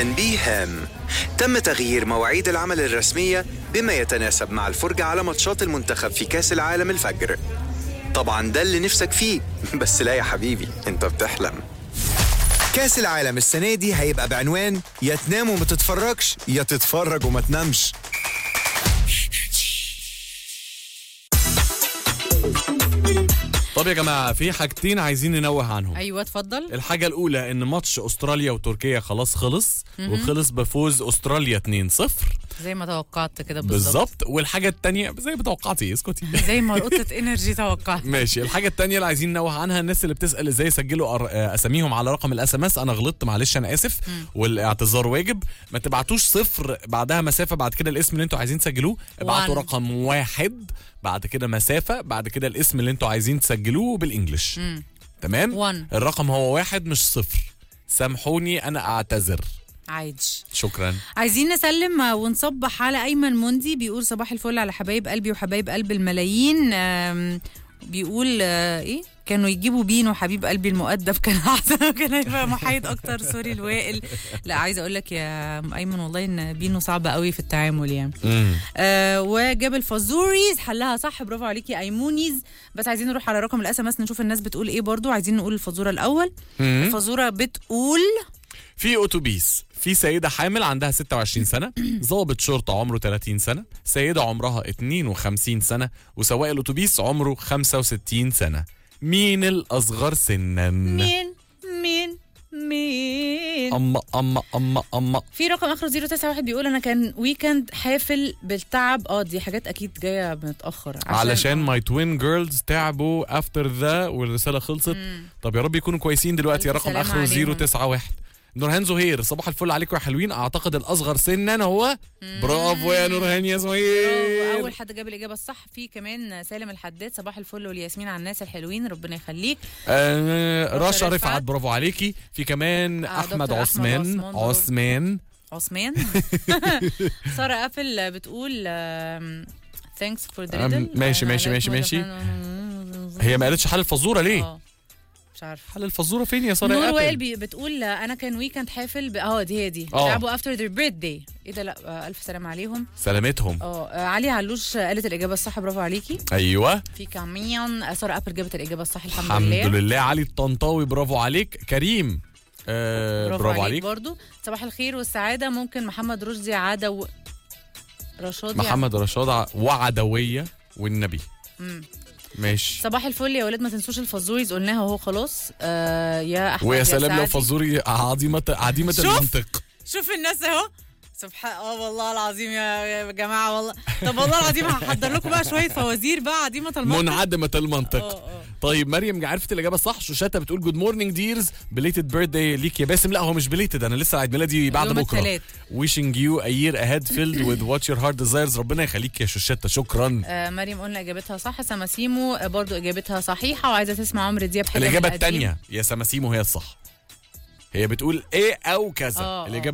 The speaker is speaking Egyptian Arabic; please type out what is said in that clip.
تنبيه هام تم تغيير مواعيد العمل الرسمية بما يتناسب مع الفرجة على ماتشات المنتخب في كأس العالم الفجر طبعا ده اللي نفسك فيه بس لا يا حبيبي انت بتحلم كأس العالم السنة دي هيبقى بعنوان يا تنام وما تتفرجش يا تتفرج وما تنامش طب يا جماعه في حاجتين عايزين ننوه عنهم ايوه اتفضل الحاجة الأولى إن ماتش أستراليا وتركيا خلاص خلص وخلص بفوز أستراليا 2-0 زي ما توقعت كده بالظبط بالظبط والحاجة التانية زي ما توقعتي اسكتي زي ما قطه انرجي توقعت ماشي الحاجة التانية اللي عايزين ننوه عنها الناس اللي بتسأل ازاي يسجلوا أر- آه، اساميهم على رقم الاس ام اس انا غلطت معلش انا اسف والاعتذار واجب ما تبعتوش صفر بعدها مسافة بعد كده الاسم اللي انتوا عايزين تسجلوه ابعتوا One. رقم واحد بعد كده مسافة بعد كده الاسم اللي انتوا عايزين تسجلوه بالانجلش تمام One. الرقم هو واحد مش صفر سامحوني انا اعتذر عايش شكرا عايزين نسلم ونصبح على ايمن مندي بيقول صباح الفل على حبايب قلبي وحبايب قلب الملايين آم، بيقول آه، ايه كانوا يجيبوا بينو حبيب قلبي المؤدب كان احسن كان هيبقى محايد اكتر سوري الوائل لا عايزه اقول لك يا ايمن والله ان بينو صعب قوي في التعامل يعني مم. آه وجبل فازوريز حلها صح برافو عليكي ايمونيز بس عايزين نروح على رقم الاس ام اس نشوف الناس بتقول ايه برضو عايزين نقول الفازوره الاول مم. الفازوره بتقول في اتوبيس في سيدة حامل عندها 26 سنة ضابط شرطة عمره 30 سنة سيدة عمرها 52 سنة وسواق الاتوبيس عمره 65 سنة مين الأصغر سنا مين مين مين أما أما أما أما في رقم اخره 091 بيقول انا كان ويكند حافل بالتعب اه دي حاجات اكيد جايه متاخر عشان علشان ماي توين جيرلز تعبوا افتر ذا والرسالة خلصت طب يا رب يكونوا كويسين دلوقتي يا ألف رقم سلامة آخره عليهم. 091 نورهان زهير صباح الفل عليكم يا حلوين اعتقد الاصغر سنا هو برافو يا نورهان يا برافو. زهير اول حد جاب الاجابه الصح في كمان سالم الحداد صباح الفل والياسمين على الناس الحلوين ربنا يخليك آه رشا رفعت. رفعت برافو عليكي في كمان آه، احمد دكتور أحمد عثمان عثمان برافو. عثمان عثمان ساره ابل بتقول ثانكس فور ذا أم، ماشي، ماشي، ماشي، ماشي. هي ما قالتش حل الفزوره ليه اه مش عارفه حل الفزوره فين يا ساره يا نور أبل؟ وائل بي- بتقول آه، انا كان ويكند حافل ب- اه دي هي دي آه. لعبوا افتر ذير بيرث داي ايه ده لا آه، الف سلام عليهم سلامتهم اه آه، علي علوش آه، قالت الاجابه الصح برافو عليكي ايوه في كمان آه، ساره ابل جابت الاجابه الصح الحمد, الحمد لله لله علي الطنطاوي برافو عليك كريم آه برافو, برافو عليك عليك برضو صباح الخير والسعاده ممكن محمد رشدي عدو رشاد محمد رشاد ع- وعدويه والنبي ماشي صباح الفل يا ولاد ما تنسوش الفازوريز قلناها اهو خلاص آه يا احمد ويا يا سلام لو سعدي. فزوري عظيمه عديمه شوف. المنطق شوف الناس اهو سبحان اه والله العظيم يا يا جماعه والله طب والله العظيم هحضر لكم بقى شويه فوازير بقى عديمه المنطق منعدمه المنطق اه اه طيب مريم عرفت الاجابه الصح شوشاتا بتقول جود مورنينج ديرز بليتد بيرثداي ليك يا باسم لا هو مش بليتد انا لسه عيد ميلادي بعد يوم بكره التلات. wishing you a year ahead filled with what your heart desires ربنا يخليك يا شوشاتا شكرا آه مريم قلنا اجابتها صح سماسيمو آه، برضو اجابتها صحيحه وعايزه تسمع عمرو دياب حاجه من الاجابه القديم. الثانيه يا سماسيمو هي الصح هي بتقول ايه او كذا آه، آه. الاجابه